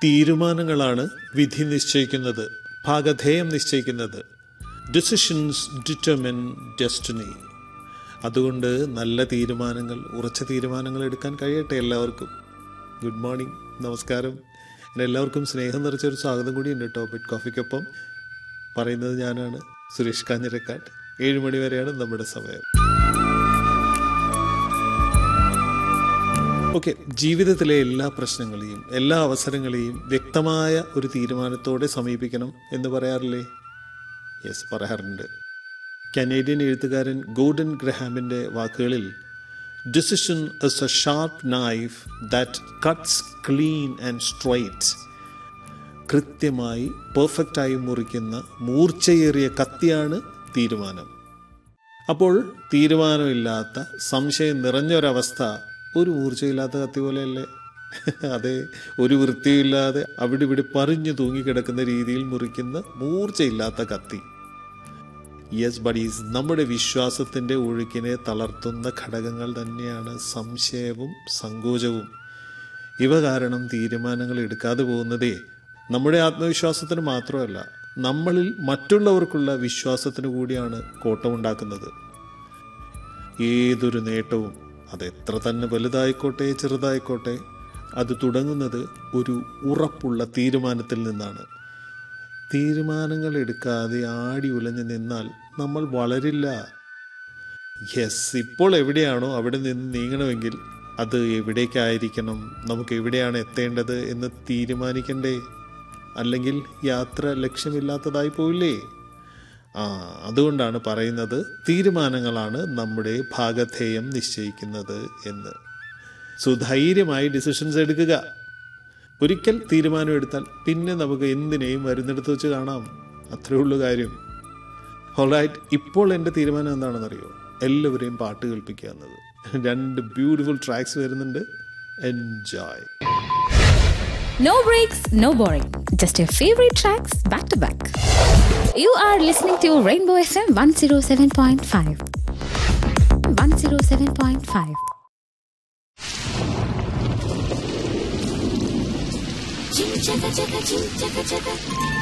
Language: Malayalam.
തീരുമാനങ്ങളാണ് വിധി നിശ്ചയിക്കുന്നത് ഭാഗധേയം നിശ്ചയിക്കുന്നത് ഡിസിഷൻസ് ഡിറ്റർമിൻ ഡെസ്റ്റിനി അതുകൊണ്ട് നല്ല തീരുമാനങ്ങൾ ഉറച്ച തീരുമാനങ്ങൾ എടുക്കാൻ കഴിയട്ടെ എല്ലാവർക്കും ഗുഡ് മോർണിംഗ് നമസ്കാരം പിന്നെ എല്ലാവർക്കും സ്നേഹം നിറച്ചൊരു സ്വാഗതം കൂടി ഉണ്ട് കേട്ടോ ബിറ്റ് കോഫിക്കൊപ്പം പറയുന്നത് ഞാനാണ് സുരേഷ് കാഞ്ഞിരക്കാട്ട് ഏഴ് മണി വരെയാണ് നമ്മുടെ സമയം ഓക്കെ ജീവിതത്തിലെ എല്ലാ പ്രശ്നങ്ങളെയും എല്ലാ അവസരങ്ങളെയും വ്യക്തമായ ഒരു തീരുമാനത്തോടെ സമീപിക്കണം എന്ന് പറയാറില്ലേ യെസ് പറയാറുണ്ട് കനേഡിയൻ എഴുത്തുകാരൻ ഗോർഡൻ ഗ്രഹാമിൻ്റെ വാക്കുകളിൽ decision is a sharp knife that cuts clean and straight കൃത്യമായി പെർഫെക്റ്റായി മുറിക്കുന്ന മൂർച്ചയേറിയ കത്തിയാണ് തീരുമാനം അപ്പോൾ തീരുമാനമില്ലാത്ത സംശയം നിറഞ്ഞൊരവസ്ഥ ഒരു മൂർച്ചയില്ലാത്ത കത്തി പോലെയല്ലേ അതെ ഒരു വൃത്തിയില്ലാതെ അവിടെ ഇവിടെ പറഞ്ഞു തൂങ്ങിക്കിടക്കുന്ന രീതിയിൽ മുറിക്കുന്ന മൂർച്ചയില്ലാത്ത കത്തി യെസ് ബഡീസ് നമ്മുടെ വിശ്വാസത്തിൻ്റെ ഒഴുക്കിനെ തളർത്തുന്ന ഘടകങ്ങൾ തന്നെയാണ് സംശയവും സങ്കോചവും ഇവ കാരണം തീരുമാനങ്ങൾ എടുക്കാതെ പോകുന്നതേ നമ്മുടെ ആത്മവിശ്വാസത്തിന് മാത്രമല്ല നമ്മളിൽ മറ്റുള്ളവർക്കുള്ള വിശ്വാസത്തിന് കൂടിയാണ് കോട്ടമുണ്ടാക്കുന്നത് ഏതൊരു നേട്ടവും അത് എത്ര തന്നെ വലുതായിക്കോട്ടെ ചെറുതായിക്കോട്ടെ അത് തുടങ്ങുന്നത് ഒരു ഉറപ്പുള്ള തീരുമാനത്തിൽ നിന്നാണ് തീരുമാനങ്ങൾ എടുക്കാതെ ആടി ഉലഞ്ഞു നിന്നാൽ നമ്മൾ വളരില്ല യെസ് ഇപ്പോൾ എവിടെയാണോ അവിടെ നിന്ന് നീങ്ങണമെങ്കിൽ അത് എവിടേക്കായിരിക്കണം നമുക്ക് എവിടെയാണ് എത്തേണ്ടത് എന്ന് തീരുമാനിക്കണ്ടേ അല്ലെങ്കിൽ യാത്ര ലക്ഷ്യമില്ലാത്തതായി പോയില്ലേ ആ അതുകൊണ്ടാണ് പറയുന്നത് തീരുമാനങ്ങളാണ് നമ്മുടെ ഭാഗധേയം നിശ്ചയിക്കുന്നത് എന്ന് സുധൈര്യമായി ഡിസിഷൻസ് എടുക്കുക ഒരിക്കൽ തീരുമാനം എടുത്താൽ പിന്നെ നമുക്ക് എന്തിനേയും വരുന്നിടത്ത് വെച്ച് കാണാം അത്രേ ഉള്ളൂ കാര്യം ഓൾറൈറ്റ് ഇപ്പോൾ എൻ്റെ തീരുമാനം എന്താണെന്നറിയോ എല്ലാവരെയും പാട്ട് കേൾപ്പിക്കുക എന്നത് രണ്ട് ബ്യൂട്ടിഫുൾ ട്രാക്സ് വരുന്നുണ്ട് enjoy No breaks, no boring. Just your favorite tracks back to back. You are listening to Rainbow FM 107.5. 107.5. Ching chaka chaka ching chaka chaka